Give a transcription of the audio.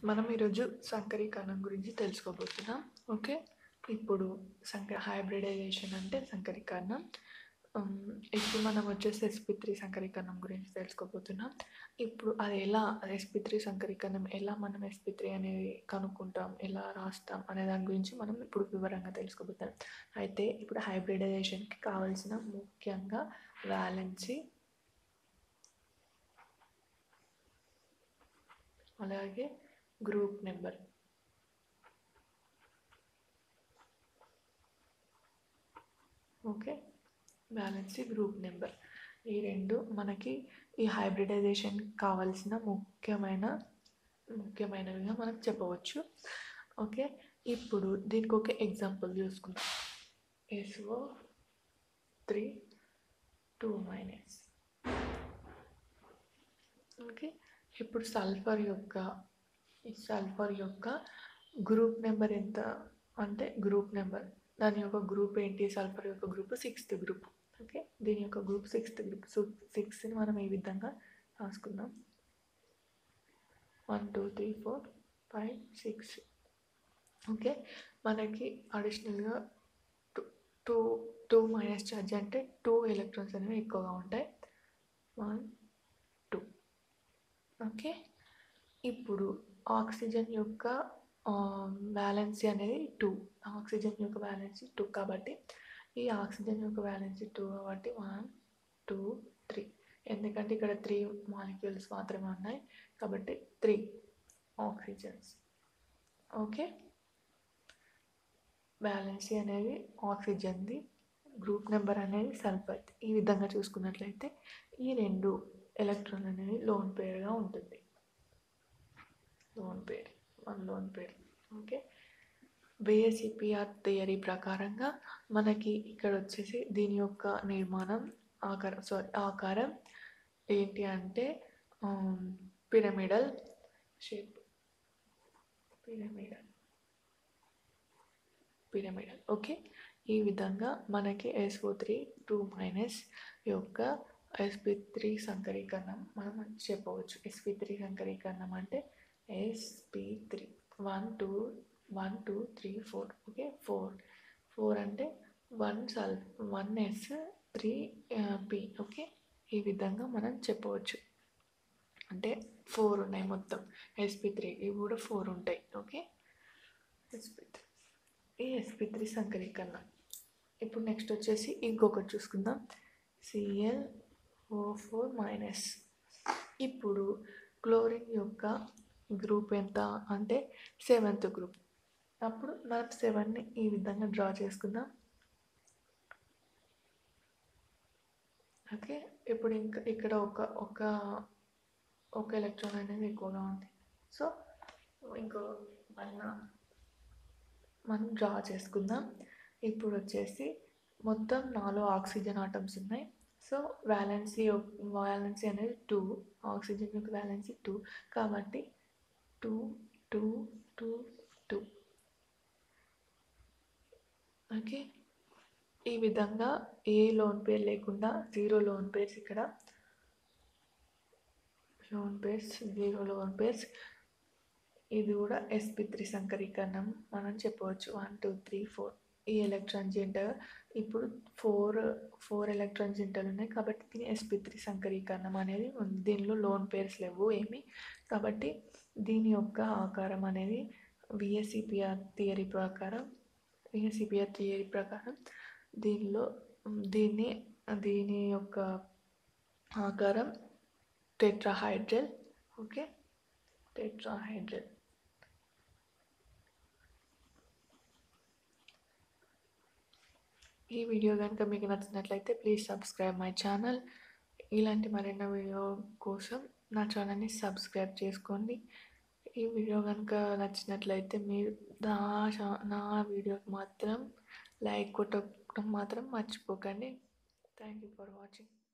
మనం ఈరోజు సంకరీకరణం గురించి తెలుసుకోబోతున్నాం ఓకే ఇప్పుడు సంక హైబ్రిడైజేషన్ అంటే సంకరీకరణం ఉమ్, ఇప్పుడు మనం వచ్చేసి ఎస్పీ త్రీ సంకరీకరణం గురించి తెలుసుకోబోతున్నాం ఇప్పుడు అది ఎలా ఎస్పీ త్రీ సంకరీకరణం ఎలా మనం ఎస్పీ త్రీ అనేది కనుక్కుంటాం ఎలా రాస్తాం అనే దాని గురించి మనం ఇప్పుడు వివరంగా తెలుసుకోబోతున్నాం అయితే ఇప్పుడు హైబ్రిడైజేషన్కి కావాల్సిన ముఖ్యంగా వ్యాలెన్సీ అలాగే group number okay valency group number ఈ రెండు మనకి ఈ హైబ్రిడైజేషన్ కావాల్సిన ముఖ్యమైన ముఖ్యమైనవిగా మనం చెప్పవచ్చు ఓకే ఇప్పుడు దీనికి ఒక ఎగ్జాంపుల్ చూసుకుందాం S O three two minus okay ఇప్పుడు సల్ఫర్ యొక్క ఈ సల్ఫర్ యొక్క గ్రూప్ నెంబర్ ఎంత అంటే గ్రూప్ నెంబర్ దాని యొక్క గ్రూప్ ఏంటి సల్ఫర్ యొక్క గ్రూప్ సిక్స్త్ గ్రూప్ ఓకే దీని యొక్క గ్రూప్ సిక్స్త్ గ్రూప్ సో సిక్స్ని మనం ఈ విధంగా రాసుకుందాం one two three four five six okay మనకి అడిషనల్గా two two two minus charge అంటే టూ ఎలక్ట్రాన్స్ అనేవి ఎక్కువగా ఉంటాయి వన్ టూ ఓకే ఇప్పుడు ఆక్సిజన్ యొక్క బ్యాలెన్సీ అనేది టూ ఆక్సిజన్ యొక్క బ్యాలెన్సీ టూ కాబట్టి ఈ ఆక్సిజన్ యొక్క బ్యాలెన్సీ టూ కాబట్టి వన్ టూ త్రీ ఎందుకంటే ఇక్కడ త్రీ మాలిక్యూల్స్ మాత్రమే ఉన్నాయి కాబట్టి త్రీ ఆక్సిజన్స్ ఓకే బ్యాలెన్సీ అనేది ఆక్సిజన్ది గ్రూప్ నెంబర్ అనేది సల్ఫర్ ఈ విధంగా చూసుకున్నట్లయితే ఈ రెండు ఎలక్ట్రాన్ అనేది లోన్ పేర్గా ఉంటుంది lone pair one lone pair okay VSEPR theory ప్రకారంగా మనకి ఇక్కడ వచ్చేసి దీని యొక్క నిర్మాణం ఆకారం సారీ ఆకారం ఏంటి అంటే pyramidal shape pyramidal pyramidal okay ఈ విధంగా మనకి ఎస్ఓ త్రీ టూ మైనస్ యొక్క ఎస్పి త్రీ సంకరీకరణం మనం చెప్పవచ్చు ఎస్పి త్రీ సంకరీకరణం అంటే S P three one two one two three four okay four four అంటే వన్ సల్ one S three P okay ఈ విధంగా మనం చెప్పవచ్చు అంటే ఫోర్ ఉన్నాయి మొత్తం ఎస్పి త్రీ ఇవి కూడా ఫోర్ ఉంటాయి ఓకే ఎస్పి త్రీ ఈ ఎస్పి త్రీ సంకరీకరణ ఇప్పుడు నెక్స్ట్ వచ్చేసి ఇంకొకటి చూసుకుందాం సిఎల్ ఓ ఫోర్ మైనస్ ఇప్పుడు క్లోరిన్ యొక్క గ్రూప్ ఎంత అంటే సెవెంత్ గ్రూప్ అప్పుడు మనం సెవెన్ని ఈ విధంగా డ్రా చేసుకుందాం ఓకే ఇప్పుడు ఇంకా ఇక్కడ ఒక ఒక ఒక ఎలక్ట్రాన్ అనేది ఎక్కువగా ఉంది సో ఇంకో మన మనం డ్రా చేసుకుందాం ఇప్పుడు వచ్చేసి మొత్తం నాలుగు ఆక్సిజన్ ఆటమ్స్ ఉన్నాయి సో వ్యాలెన్సీ వ్యాలెన్సీ అనేది టూ ఆక్సిజన్ యొక్క వ్యాలెన్సీ టూ కాబట్టి two two two two okay ఈ విధంగా ఏ లోన్ పేర్ లేకుండా జీరో లోన్ పేర్స్ ఇక్కడ lone pairs zero lone pairs ఇది కూడా ఎస్పి త్రీ సంకరీకరణం మనం చెప్పవచ్చు వన్ టూ త్రీ ఫోర్ ఈ ఎలక్ట్రాన్ జంట ఇప్పుడు ఫోర్ ఫోర్ ఎలక్ట్రాన్ జంటలు ఉన్నాయి కాబట్టి దీని ఎస్పి త్రీ సంకరీకరణం అనేది ఉంది దీనిలో లోన్ పేర్స్ లేవు ఏమి కాబట్టి దీని యొక్క ఆకారం అనేది విఎస్సిపిఆర్ థియరీ ప్రకారం విఎస్సిపిఆర్ థియరీ ప్రకారం దీనిలో దీన్ని దీని యొక్క ఆకారం టెట్రాహైడ్రల్ ఓకే టెట్రాహైడ్రల్ ఈ వీడియో కనుక మీకు నచ్చినట్లయితే ప్లీజ్ సబ్స్క్రైబ్ మై ఛానల్ ఇలాంటి మరిన్న వీడియో కోసం నా ఛానల్ని సబ్స్క్రైబ్ చేసుకోండి ఈ వీడియో కనుక నచ్చినట్లయితే మీరు నా ఛా- నా వీడియోకి మాత్రం లైక్ కొట్టడం మాత్రం మర్చిపోకండి థ్యాంక్ యూ ఫర్ వాచింగ్